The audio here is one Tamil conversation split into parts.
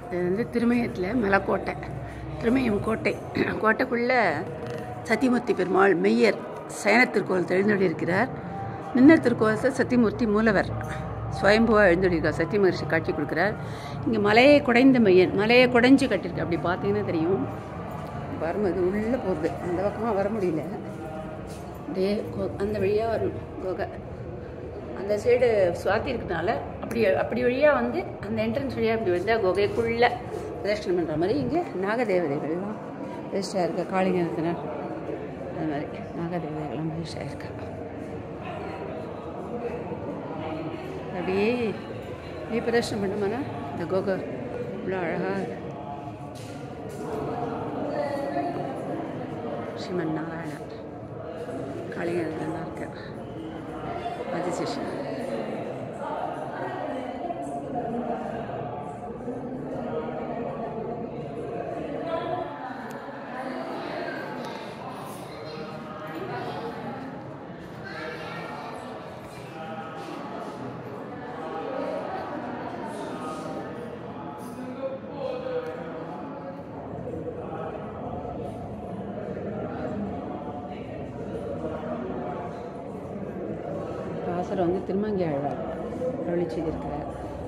இது வந்து திருமயத்தில் மலைக்கோட்டை திருமயம் கோட்டை கோட்டைக்குள்ளே சத்தியமூர்த்தி பெருமாள் மெய்யர் சயன திருக்கோவில் எழுந்தொழியிருக்கிறார் நின்ன திருக்கோலத்தில் சத்தியமூர்த்தி மூலவர் சுயம்புவாக எழுந்தொழியிருக்கார் சத்திய மகர்ஷி காட்சி கொடுக்குறார் இங்கே மலையை குடைந்த மையன் மலையை குடைஞ்சு கட்டியிருக்கு அப்படி பார்த்தீங்கன்னா தெரியும் வரும் அது உள்ளே போகுது அந்த பக்கமாக வர முடியல அப்படியே கோ- அந்த வழியாக வரணும் கோகை அந்த சைடு சுவாத்தி இருக்கனால அப்படி அப்படி வழியாக வந்து அந்த என்ட்ரன்ஸ் வழியாக அப்படி வந்தால் குகைக்குள்ளே பிரதட்சணம் பண்ணுற மாதிரி இங்கே நாகதேவதைகள்லாம் ரெஜிஸ்டாக இருக்கா காளிங்கத்தினர் அது மாதிரி நாகதேவதைகள்லாம் ரெஜிஸ்டாக இருக்கா அப்படியே அப்படியே பிரதர்ஷனம் பண்ணோம்னா இந்த கோகை இவ்வளோ அழகாக ஸ்ரீமன் நாராயணன் காளிங்கத்தில் நல்லா இருக்கு ஆதிசேஷன் பாசர் வந்து திருமங்கி ஆழ்வார் அருளி செய்திருக்கிறார்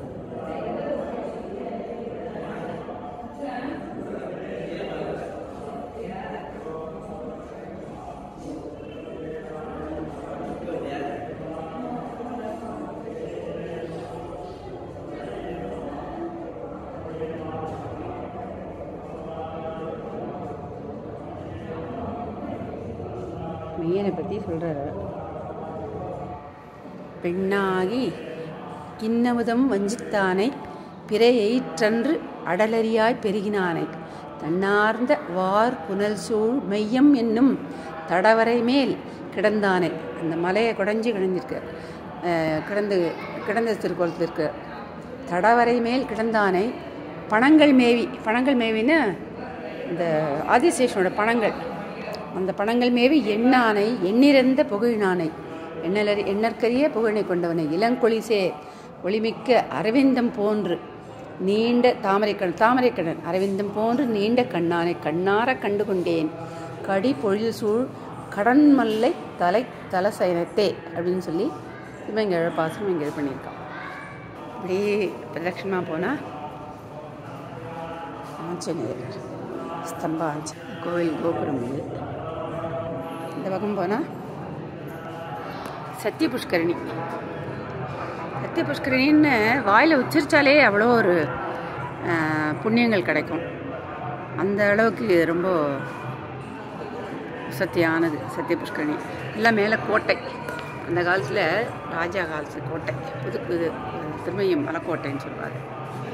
மெய்யனை பற்றி சொல்கிறாரு பெண்ணாகி கிண்ணமுதம் வஞ்சித்தானை பிறையைற்றன்று அடலறியாய் பெருகினானை தன்னார்ந்த வார் புனல் சூழ் மெய்யம் என்னும் தடவரை மேல் கிடந்தானே அந்த மலையை குடைஞ்சு கிடந்திருக்கு அஹ் கிடந்து கிடந்த திருக்கோலத்தில் இருக்கு தடவரை மேல் கிடந்தானை பணங்கள் மேவி பணங்கள் மேவின்னா இந்த ஆதிசேஷனோட பணங்கள் அந்த பணங்கள் மேவி எண்ணானை எண்ணிறந்த புகழினானை எண்ணலறி எண்ணற்கரிய புகழினை கொண்டவனை இளங்கொழிசே ஒளிமிக்க அரவிந்தம் போன்று நீண்ட தாமரைக்கண் தாமரைக்கண்ணன் அரவிந்தம் போன்று நீண்ட கண்ணானை கண்ணார கண்டு கொண்டேன் கடி பொழில் சூழ் கடன்மல்லை தலை தலசயனத்தே அப்படின்னு சொல்லி இவன் இங்கே பாசனம் இங்கே இது பண்ணியிருக்கான் அப்படியே பிரதட்சணமாக போனால் ஆஞ்சநேயர் ஸ்தம்ப ஆஞ்ச கோவில் கோபுரம் இது இந்த பக்கம் போனால் சத்திய புஷ்கரணி சத்திய புஷ்கரணின்னு வாயில் உச்சரித்தாலே அவ்வளோ ஒரு ஆஹ், புண்ணியங்கள் கிடைக்கும் அந்த அளவுக்கு இது ரொம்ப சத்தியானது சத்திய புஷ்கரணி எல்லாம் மேலே கோட்டை அந்த காலத்தில் ராஜா காலத்து கோட்டை புது புது திருமையம் மலைக்கோட்டைன்னு சொல்லுவாங்க